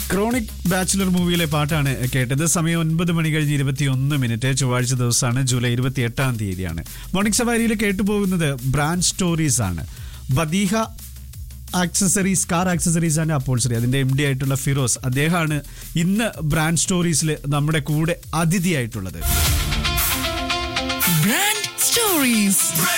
Chronic bachelor മൂവിയിലെ പാട്ടാണ് കേട്ടത് സമയം ഒൻപത് മണി കഴിഞ്ഞ് ഇരുപത്തി ഒന്ന് മിനിറ്റ് ചൊവ്വാഴ്ച ദിവസമാണ് ജൂലൈ ഇരുപത്തി എട്ടാം തീയതിയാണ് മോർണിംഗ് സവാരിയിൽ കേട്ടുപോകുന്നത് ബ്രാൻഡ് സ്റ്റോറീസ് ആണ് Badeeha accessories car accessories and upholstery അതിന്റെ എം ഡി ആയിട്ടുള്ള ഫിറോസ് അദ്ദേഹമാണ് ഇന്ന് ബ്രാൻഡ് സ്റ്റോറീസിൽ നമ്മുടെ കൂടെ അതിഥിയായിട്ടുള്ളത് Brand Stories.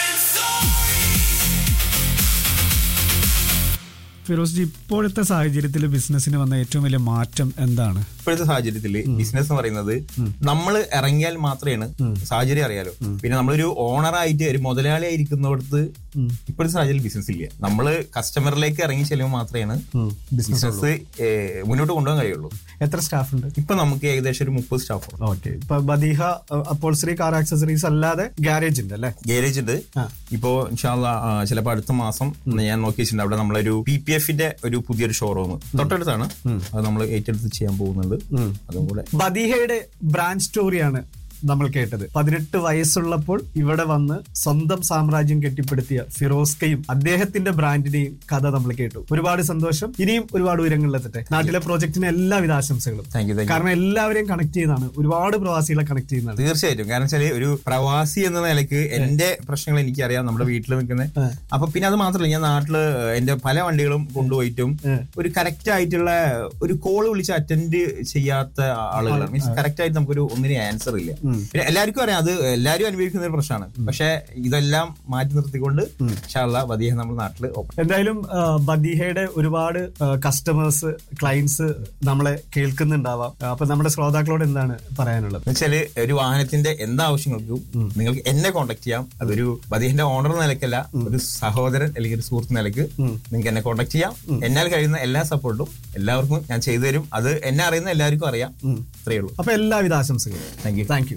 ഫിറോസ് ജി ഇപ്പോഴത്തെ സാഹചര്യത്തിൽ ബിസിനസ്സിന് വന്ന ഏറ്റവും വലിയ മാറ്റം എന്താണ് ഇപ്പോഴത്തെ സാഹചര്യത്തിൽ ബിസിനസ് എന്ന് പറയുന്നത് നമ്മൾ ഇറങ്ങിയാൽ മാത്രമേ സാഹചര്യം അറിയാലോ പിന്നെ നമ്മളൊരു ഓണറായിട്ട് ഒരു മുതലാളി ആയിരിക്കുന്നിടത്ത് ഇപ്പോഴത്തെ സാഹചര്യത്തിൽ ബിസിനസ് ഇല്ല നമ്മള് കസ്റ്റമറിലേക്ക് ഇറങ്ങി ചെല്ലുമ്പോൾ മാത്രമേ ബിസിനസ് മുന്നോട്ട് കൊണ്ടുപോകാൻ കഴിയുള്ളൂ എത്ര സ്റ്റാഫ് ഉണ്ട് ഇപ്പൊ നമുക്ക് ഏകദേശം ഒരു മുപ്പത് സ്റ്റാഫ് ഉണ്ട് ഓക്കെ ഇപ്പൊ ബദീഹ അപ്പോൾസറി കാർ ആക്സസറീസ് അല്ലാതെ ഗ്യാരേജ് ഉണ്ട് അല്ലേ ഗാരേജ് ഉണ്ട് ആ. ഇപ്പോ ഇൻഷാല്ല ചിലപ്പോ അടുത്ത മാസം ഞാൻ നോക്കി വെച്ചിട്ടുണ്ട് അവിടെ നമ്മളൊരു പി പി എഫിന്റെ ഒരു പുതിയൊരു ഷോറൂം തൊട്ടടുത്താണ് അത് നമ്മൾ ഏറ്റെടുത്ത് ചെയ്യാൻ പോകുന്നുണ്ട് അതും കൂടെ ബദീഹയുടെ ബ്രാൻഡ് സ്റ്റോറിയാണ് നമ്മൾ കേട്ടത് പതിനെട്ട് വയസ്സുള്ളപ്പോൾ ഇവിടെ വന്ന് സ്വന്തം സാമ്രാജ്യം കെട്ടിപ്പടുത്തിയ ഫിറോസ്കയും അദ്ദേഹത്തിന്റെ ബ്രാൻഡിനെയും കഥ നമ്മൾ കേട്ടു ഒരുപാട് സന്തോഷം ഇനിയും ഒരുപാട് ഉയരങ്ങളിലെത്തട്ടെ നാട്ടിലെ പ്രോജക്റ്റിന് എല്ലാവിധ ആശംസകളും താങ്ക് യു താങ്ക് യു കാരണം എല്ലാവരെയും കണക്ട് ചെയ്യുന്നതാണ് ഒരുപാട് പ്രവാസികളെ കണക്ട് ചെയ്യുന്നതാണ് തീർച്ചയായിട്ടും കാരണം വെച്ചാല് ഒരു പ്രവാസി എന്ന നിലയ്ക്ക് എന്റെ പ്രശ്നങ്ങൾ എനിക്കറിയാം നമ്മുടെ വീട്ടിൽ നിൽക്കുന്നത് അപ്പൊ പിന്നെ അത് മാത്രമല്ല ഞാൻ നാട്ടില് എന്റെ പല വണ്ടികളും കൊണ്ടുപോയിട്ടും ഒരു കറക്റ്റ് ആയിട്ടുള്ള ഒരു കോൾ വിളിച്ച് അറ്റൻഡ് ചെയ്യാത്ത ആളുകളാണ് മീൻസ് കറക്റ്റ് ആയിട്ട് നമുക്കൊരു ഒന്നിനും ആൻസർ ഇല്ല പിന്നെ എല്ലാവർക്കും അറിയാം അത് എല്ലാവരും അനുഭവിക്കുന്ന ഒരു പ്രശ്നമാണ് പക്ഷെ ഇതെല്ലാം മാറ്റി നിർത്തിക്കൊണ്ട് ഷാള്ള വധിയ നമ്മുടെ നാട്ടില് ഓപ്പൺ എന്തായാലും ആ, ബദീഹയുടെ ഒരുപാട് കസ്റ്റമേഴ്സ് ക്ലയൻസ് നമ്മളെ കേൾക്കുന്നുണ്ടാവാം അപ്പൊ നമ്മുടെ ശ്രോതാക്കളോട് എന്താണ് പറയാനുള്ളത് എന്നുവെച്ചാല് ഒരു വാഹനത്തിന്റെ എന്താ ആവശ്യങ്ങൾക്കും നിങ്ങൾക്ക് എന്നെ കോൺടാക്ട് ചെയ്യാം അതൊരു വധീന്റെ ഓണർ നിലയ്ക്കല്ല ഒരു സഹോദരൻ അല്ലെങ്കിൽ ഒരു സുഹൃത്ത് നിലയ്ക്ക് നിങ്ങൾക്ക് എന്നെ കോൺടാക്ട് ചെയ്യാം എന്നാൽ കഴിയുന്ന എല്ലാ സപ്പോർട്ടും എല്ലാവർക്കും ഞാൻ ചെയ്തു തരും അത് എന്നെ അറിയുന്ന എല്ലാവർക്കും അറിയാം അത്രയേ ഉള്ളൂ അപ്പൊ എല്ലാവിധ ആശംസകളും thank you thank you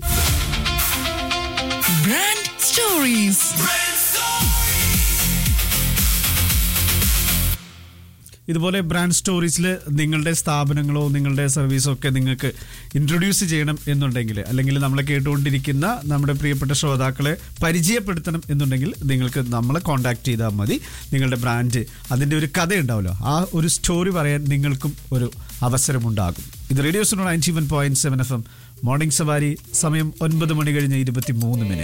Brand Stories. ഇതുപോലെ ബ്രാൻഡ് സ്റ്റോറീസിൽ നിങ്ങളുടെ സ്ഥാപനങ്ങളോ നിങ്ങളുടെ സർവീസോ ഒക്കെ നിങ്ങൾക്ക് ഇൻട്രൊഡ്യൂസ് ചെയ്യണം എന്നുണ്ടെങ്കിൽ അല്ലെങ്കിൽ നമ്മളെ കേട്ടുകൊണ്ടിരിക്കുന്ന നമ്മുടെ പ്രിയപ്പെട്ട ശ്രോതാക്കളെ പരിചയപ്പെടുത്തണം എന്നുണ്ടെങ്കിൽ നിങ്ങൾക്ക് നമ്മളെ കോൺടാക്ട് ചെയ്താൽ മതി നിങ്ങളുടെ ബ്രാൻഡ് അതിൻ്റെ ഒരു കഥ ഉണ്ടാവുമല്ലോ ആ ഒരു സ്റ്റോറി പറയാൻ നിങ്ങൾക്കും ഒരു അവസരമുണ്ടാകും ഇത് radio ninety one point seven F M morning സവാരി സമയം ഒൻപത് മണി കഴിഞ്ഞ് ഇരുപത്തി മൂന്ന് മിനിറ്റ്